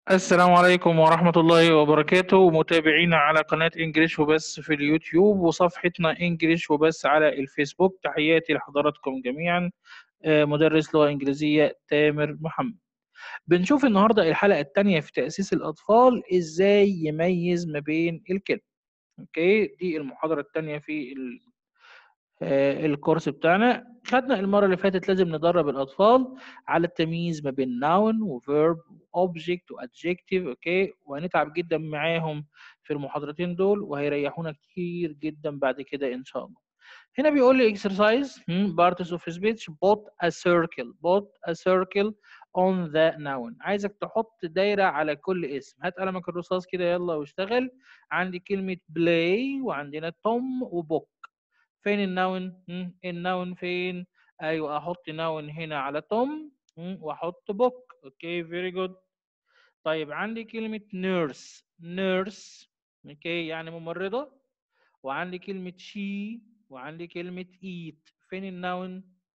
السلام عليكم ورحمة الله وبركاته متابعينا على قناة انجليش وبس في اليوتيوب وصفحتنا انجليش وبس على الفيسبوك تحياتي لحضراتكم جميعا آه، مدرس لغة انجليزية تامر محمد بنشوف النهاردة الحلقة الثانية في تأسيس الأطفال ازاي يميز ما بين الكلمة اوكي دي المحاضرة الثانية في ال- آه، الكورس بتاعنا خدنا المرة اللي فاتت لازم ندرب الأطفال على التمييز ما بين noun وverb وobject وadjective اوكي وهنتعب جدا معاهم في المحاضرتين دول وهيريحونا كتير جدا بعد كده إن شاء الله هنا بيقول لي exercise hmm, parts of speech put a circle put a circle on the noun عايزك تحط دايرة على كل اسم هات قلمك الرصاص كده يلا واشتغل عندي كلمة play وعندنا توم وبوك فين النون مم، النون فين ايوه احط نون هنا على توم مم، واحط بوك اوكي فيري جود طيب عندي كلمة nurse nurse اوكي يعني ممرضة وعندي كلمة she وعندي كلمة eat فين النون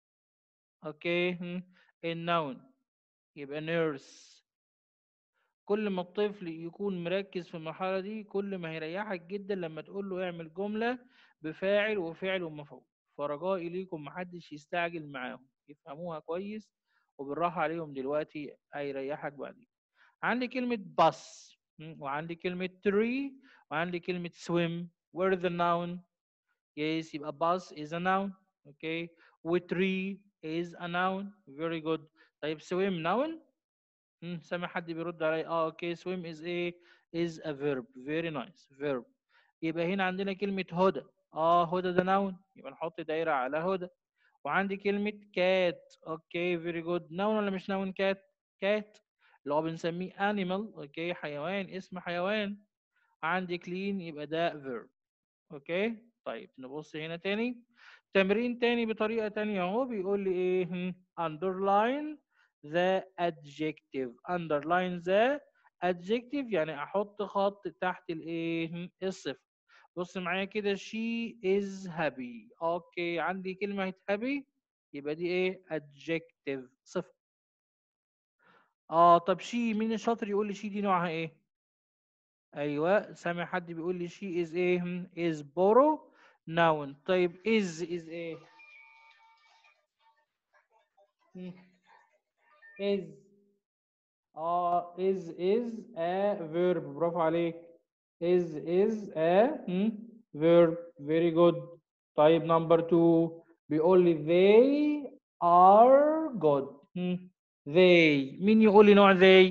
اوكي مم، النون يبقى nurse كل ما الطفل يكون مركز في المرحلة دي كل ما هيريحك جدا لما تقول له اعمل جملة بفاعل وفعل ومفعول فرجائي ليكم محدش يستعجل معاهم يفهموها كويس وبالراحة عليهم دلوقتي هيريحك بعدين عندي كلمة bus م، وعندي كلمة tree وعندي كلمة swim where the noun yes يبقى bus is a noun okay و tree is a noun very good طيب swim noun مم، سامع حد بيرد علي اه اوكي swim is a is a verb very nice verb يبقى هنا عندنا كلمة هدى اه هدى ده noun يبقى نحط دايرة على هدى وعندي كلمة cat اوكي very good noun ولا مش noun cat cat اللي هو بنسميه animal اوكي حيوان اسم حيوان عندي clean يبقى ده verb اوكي طيب نبص هنا تاني تمرين تاني بطريقة تانية اهو بيقول لي ايه هم، underline the adjective underline the adjective يعني احط خط تحت الايه هم، الصفة بص معايا كده she is happy اوكي عندي كلمة happy يبقى دي ايه adjective صفة اه طب she مين الشاطر يقول لي she دي نوعها ايه ايوه سامع حد بيقول لي she is ايه هم، is borrow noun طيب is is ايه هم، is اه is is a verb برافو عليك is is a هم، verb very good طيب number two بيقول لي they are good هم، they مين يقول لي نوع they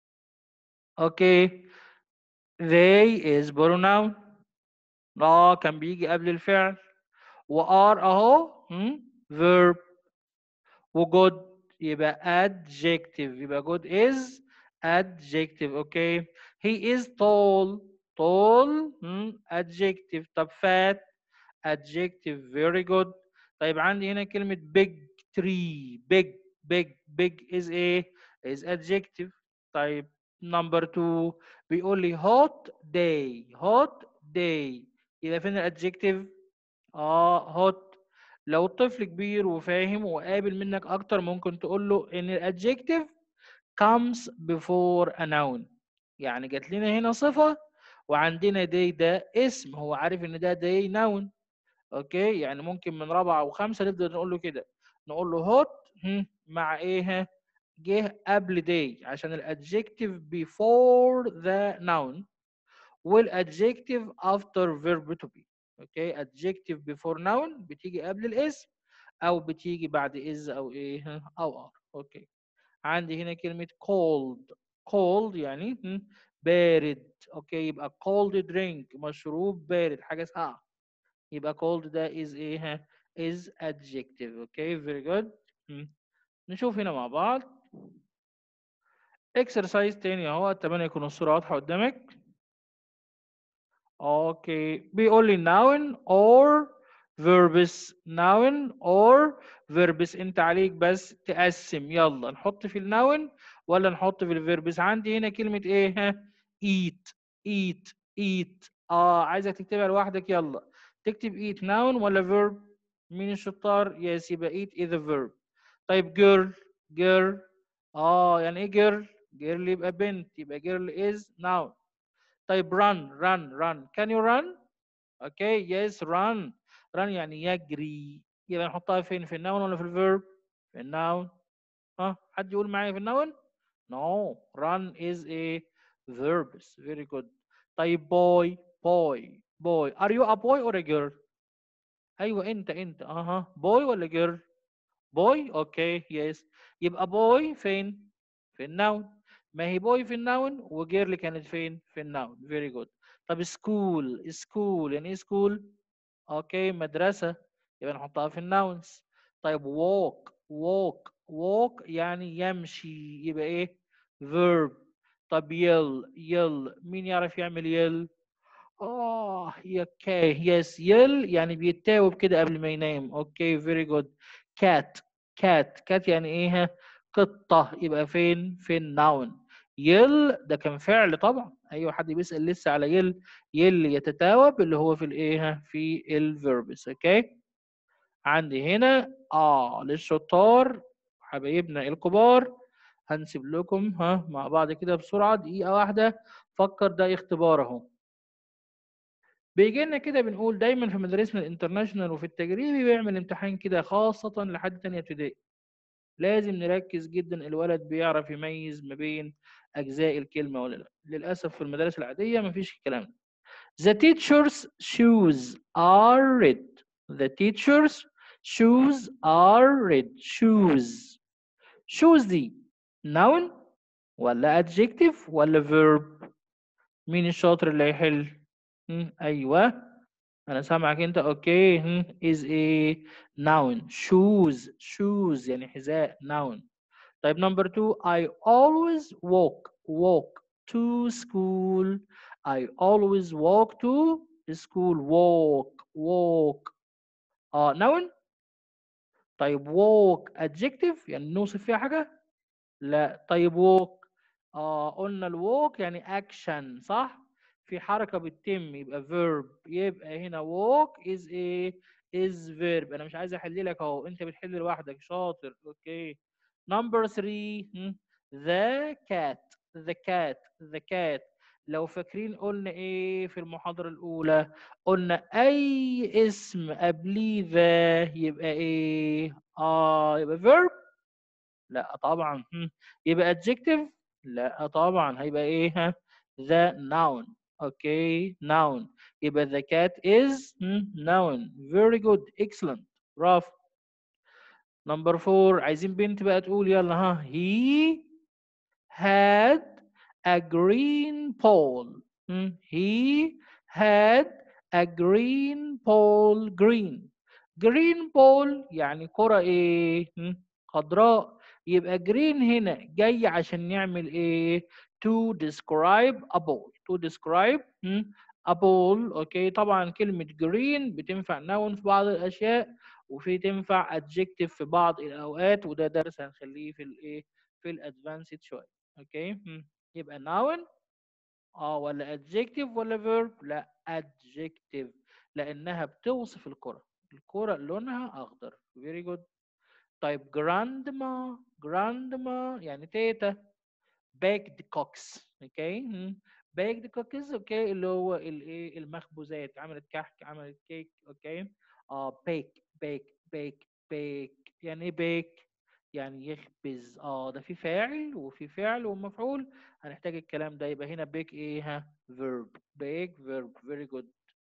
اوكي they is pronoun اه كان بيجي قبل الفعل وار اهو هم، verb وجود يبقى adjective يبقى good is adjective اوكي he is tall tall هم، adjective طب fat adjective very good طيب عندي هنا كلمة big tree big big big is ايه is adjective طيب number two بيقول لي hot day hot day يبقى فين الادجكتيف اه hot لو الطفل كبير وفاهم وقابل منك اكتر ممكن تقول له ان الادجكتيف comes before a noun يعني جات لنا هنا صفة وعندنا day ده اسم هو عارف ان ده day noun اوكي يعني ممكن من رابعة وخمسة نبدأ نقول له كده نقول له hot هم، مع ايه جه قبل day عشان الادجكتيف before the noun والادجكتيف after verb to be اوكي adjective before noun بتيجي قبل الاسم او بتيجي بعد is او ايه او are اوكي عندي هنا كلمة cold cold يعني هم، بارد اوكي يبقى cold drink مشروب بارد حاجة ساقعة يبقى cold ده is ايه is adjective اوكي very good هم. نشوف هنا مع بعض exercise تاني اهو اتمنى يكون الصورة واضحة قدامك اوكي بيقول لي noun or verbs noun or verbs انت عليك بس تقسم يلا نحط في النون ولا نحط في الفيربس عندي هنا كلمة ايه ها eat eat eat اه عايزك تكتبها لوحدك يلا تكتب eat noun ولا verb مين الشطار يس يبقى eat is a verb طيب girl girl اه يعني ايه girl girl يبقى بنت يبقى girl is noun طيب run run run can you run okay yes run run يعني يجري يبقى نحطها فين في النون ولا في الفيرب في النون ها حد يقول معايا في النون no run is a verb very good طيب boy boy boy are you a boy or a girl ايوه انت انت اها boy ولا girl boy اوكي يس يبقى boy فين في النون ما هي boy في النون وجيرل كانت فين في النون very good طب school school يعني ايه school اوكي مدرسة يبقى نحطها في النونز طيب walk walk walk يعني يمشي يبقى ايه verb طب يل يل مين يعرف يعمل يل اه اوكي يس يل يعني بيتاوب كده قبل ما ينام اوكي فيري جود كات كات كات يعني ايه قطة يبقى فين في النون يل ده كان فعل طبعا ايوه حد بيسأل لسه على يل يل يتتاوب اللي هو في الايه في الفيربس اوكي عندي هنا اه للشطار حبايبنا الكبار هنسيب لكم ها مع بعض كده بسرعة دقيقة واحدة فكر ده اختبار اهو بيجي لنا كده بنقول دايما في مدارسنا الانترناشونال وفي التجريبي بيعمل امتحان كده خاصة لحد تانية ابتدائي لازم نركز جدا الولد بيعرف يميز ما بين أجزاء الكلمة ولا لا للأسف في المدارس العادية مفيش الكلام ده The teacher's shoes are red The teacher's shoes are red shoes shoes دي noun ولا adjective ولا verb مين الشاطر اللي هيحل مم، ايوه انا سامعك انت اوكي مم، is a noun shoes shoes يعني حذاء noun طيب number two I always walk walk to school I always walk to school walk walk اه noun طيب walk adjective يعني نوصف فيها حاجة لا طيب walk اه قلنا الووك يعني اكشن صح في حركة بتتم يبقى verb يبقى هنا walk is a is verb انا مش عايز احل لك اهو انت بتحل لوحدك شاطر اوكي number 3 the cat the cat the cat لو فاكرين قلنا ايه في المحاضرة الأولى قلنا أي اسم قبليه ذا يبقى ايه اه يبقى verb لا طبعا هم. يبقى adjective لا طبعا هيبقى ايه ها the noun اوكي noun يبقى the cat is هم، noun very good excellent برافو نمبر فور عايزين بنت بقى تقول يلا ها he had a green pole هم، he had a green pole green green pole يعني كرة ايه هم، خضراء يبقى green هنا جاي عشان نعمل ايه to describe a ball to describe هم، a ball اوكي طبعا كلمة green بتنفع noun في بعض الاشياء وفي تنفع adjective في بعض الاوقات وده درس هنخليه في الايه في الادفانسد شويه اوكي هم. يبقى noun اه ولا adjective ولا verb لا adjective لانها بتوصف الكرة الكرة لونها اخضر very good طيب grandma grandma يعني تيتا baked cooks اوكي هم. baked cookies اوكي اللي هو الايه المخبوزات عملت كحك عملت كيك اوكي اه bake bake bake bake يعني ايه bake يعني يخبز اه ده في فاعل وفي فعل ومفعول هنحتاج الكلام ده يبقى هنا bake ايه ها verb bake verb very good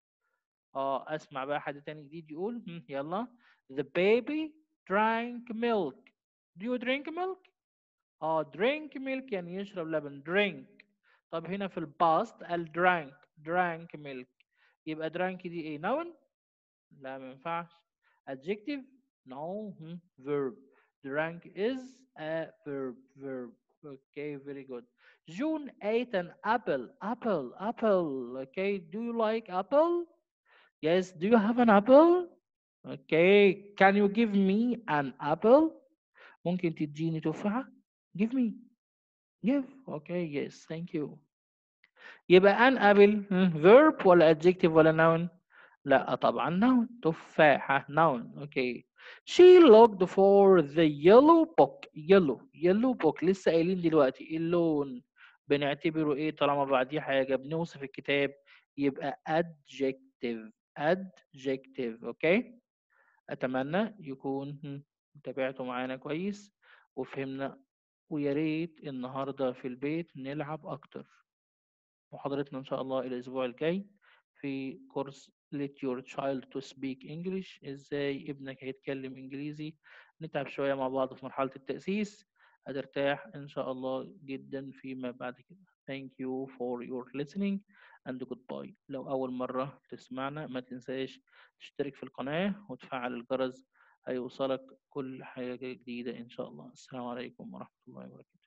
اه اسمع بقى حد تاني جديد يقول هم، يلا the baby drank milk do you drink milk اه drink milk يعني يشرب لبن drink طب هنا في الباست قال drank drank milk يبقى drank دي ايه noun لا ما ينفعش adjective no hmm. verb drank is a verb verb okay very good June ate an apple apple apple okay do you like apple yes do you have an apple okay can you give me an apple ممكن تديني تفاحة give me give okay yes thank you يبقى an apple hmm, verb ولا adjective ولا noun لا طبعا noun تفاحة noun اوكي she looked for the yellow book yellow yellow book لسه قايلين دلوقتي اللون بنعتبره ايه طالما بعديه حاجة بنوصف الكتاب يبقى adjective adjective اوكي اتمنى يكون هم، تابعتوا معانا كويس وفهمنا ويا ريت النهارده في البيت نلعب اكتر محاضرتنا ان شاء الله الاسبوع الجاي في كورس let your child to speak English ازاي ابنك هيتكلم انجليزي نتعب شوية مع بعض في مرحلة التأسيس هترتاح ان شاء الله جدا فيما بعد كده thank you for your listening and goodbye لو اول مرة تسمعنا ما تنساش تشترك في القناة وتفعل الجرس هيوصلك كل حاجة جديدة ان شاء الله السلام عليكم ورحمة الله وبركاته